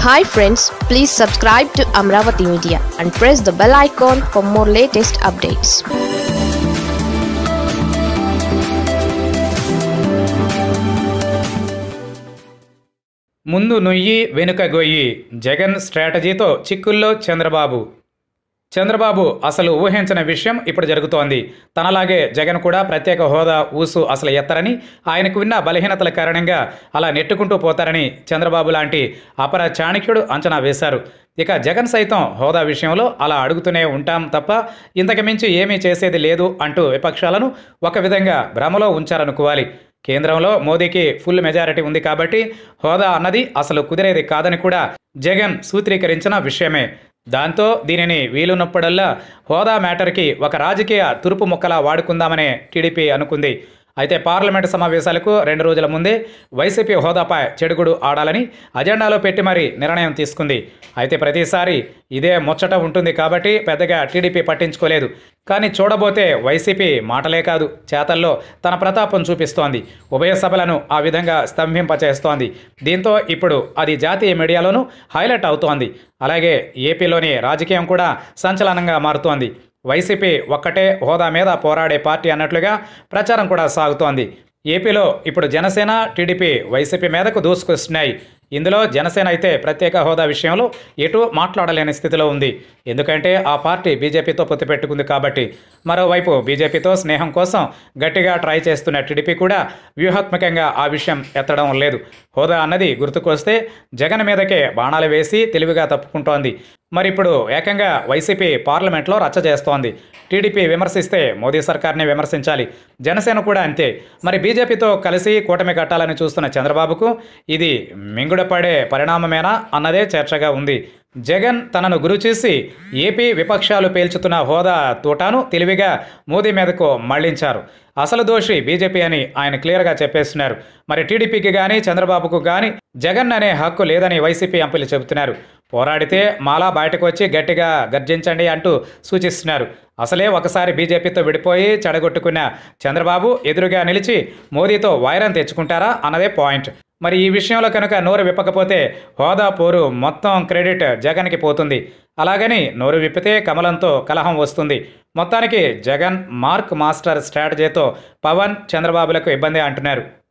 hi friends please subscribe to Amaravati media and press the bell icon for more latest updates ముందు నుయ్యి వెనుక గొయ్యి జగన్ స్ట్రాటజీతో చిక్కుల్లో చంద్రబాబు చంద్రబాబు అసలు ఊహించిన విషయం ఇప్పుడు జరుగుతోంది తనలాగే జగన్ కూడా ప్రత్యేక హోదా ఊసు అసలు ఎత్తరని ఆయనకు ఉన్న బలహీనతల కారణంగా అలా నెట్టుకుంటూ పోతారని చంద్రబాబు లాంటి అపర చాణక్యుడు అంచనా వేశారు ఇక జగన్ సైతం హోదా విషయంలో అలా అడుగుతూనే ఉంటాం తప్ప ఇంతకు మించి ఏమీ చేసేది లేదు అంటూ విపక్షాలను ఒక విధంగా భ్రమలో ఉంచారనుకోవాలి కేంద్రంలో మోదీకి ఫుల్ మెజారిటీ ఉంది కాబట్టి హోదా అన్నది అసలు కుదిరేది కాదని కూడా జగన్ సూత్రీకరించిన విషయమే దాంతో దీనిని వీలున్నప్పుడల్లా హోదా మ్యాటర్కి ఒక రాజకీయ తురుపు ముక్కలా వాడుకుందామనే టీడీపీ అనుకుంది అయితే పార్లమెంటు సమావేశాలకు రెండు రోజుల ముందే వైసీపీ హోదాపై చెడుగుడు ఆడాలని అజెండాలో పెట్టి మరీ నిర్ణయం తీసుకుంది అయితే ప్రతిసారి ఇదే ముచ్చట ఉంటుంది కాబట్టి పెద్దగా టీడీపీ పట్టించుకోలేదు కానీ చూడబోతే వైసీపీ మాటలే కాదు చేతల్లో తన ప్రతాపం చూపిస్తోంది ఉభయ సభలను ఆ విధంగా స్తంభింపచేస్తోంది దీంతో ఇప్పుడు అది జాతీయ మీడియాలోనూ హైలైట్ అవుతోంది అలాగే ఏపీలోని రాజకీయం కూడా సంచలనంగా మారుతోంది వైసీపీ ఒక్కటే హోదా మీద పోరాడే పార్టీ అన్నట్లుగా ప్రచారం కూడా సాగుతోంది ఏపీలో ఇప్పుడు జనసేన టీడీపీ వైసీపీ మీదకు దూసుకొస్తున్నాయి ఇందులో జనసేన అయితే ప్రత్యేక హోదా విషయంలో ఎటు మాట్లాడలేని స్థితిలో ఉంది ఎందుకంటే ఆ పార్టీ బీజేపీతో పొత్తు పెట్టుకుంది కాబట్టి మరోవైపు బీజేపీతో స్నేహం కోసం గట్టిగా ట్రై చేస్తున్న టీడీపీ కూడా వ్యూహాత్మకంగా ఆ విషయం ఎత్తడం లేదు హోదా అన్నది గుర్తుకొస్తే జగన్ మీదకే బాణాలు వేసి తెలివిగా తప్పుకుంటోంది మరి ఇప్పుడు ఏకంగా వైసీపీ పార్లమెంట్లో రచ్చ చేస్తోంది టీడీపీ విమర్శిస్తే మోదీ సర్కార్ని విమర్శించాలి జనసేన కూడా అంతే మరి బీజేపీతో కలిసి కూటమి కట్టాలని చూస్తున్న చంద్రబాబుకు ఇది మింగుడపడే పరిణామమేనా అన్నదే చర్చగా ఉంది జగన్ తనను గురి చేసి ఏపీ విపక్షాలు పేల్చుతున్న హోదా తూటాను తెలివిగా మోదీ మీదకు మళ్లించారు అసలు దోషి బీజేపీ అని ఆయన క్లియర్గా చెప్పేస్తున్నారు మరి టీడీపీకి కానీ చంద్రబాబుకు కానీ జగన్ అనే హక్కు లేదని వైసీపీ ఎంపీలు చెబుతున్నారు పోరాడితే మాలా బయటకు వచ్చి గట్టిగా గర్జించండి అంటూ సూచిస్తున్నారు అసలే ఒకసారి బీజేపీతో విడిపోయి చెడగొట్టుకున్న చంద్రబాబు ఎదురుగా నిలిచి మోదీతో వైరం తెచ్చుకుంటారా అన్నదే పాయింట్ మరి ఈ విషయంలో కనుక నోరు విప్పకపోతే హోదా పోరు మొత్తం క్రెడిట్ జగన్కి పోతుంది అలాగని నోరు విప్పితే కమలంతో కలహం వస్తుంది మొత్తానికి జగన్ మార్క్ మాస్టర్ స్ట్రాటజీతో పవన్ చంద్రబాబులకు ఇబ్బంది అంటున్నారు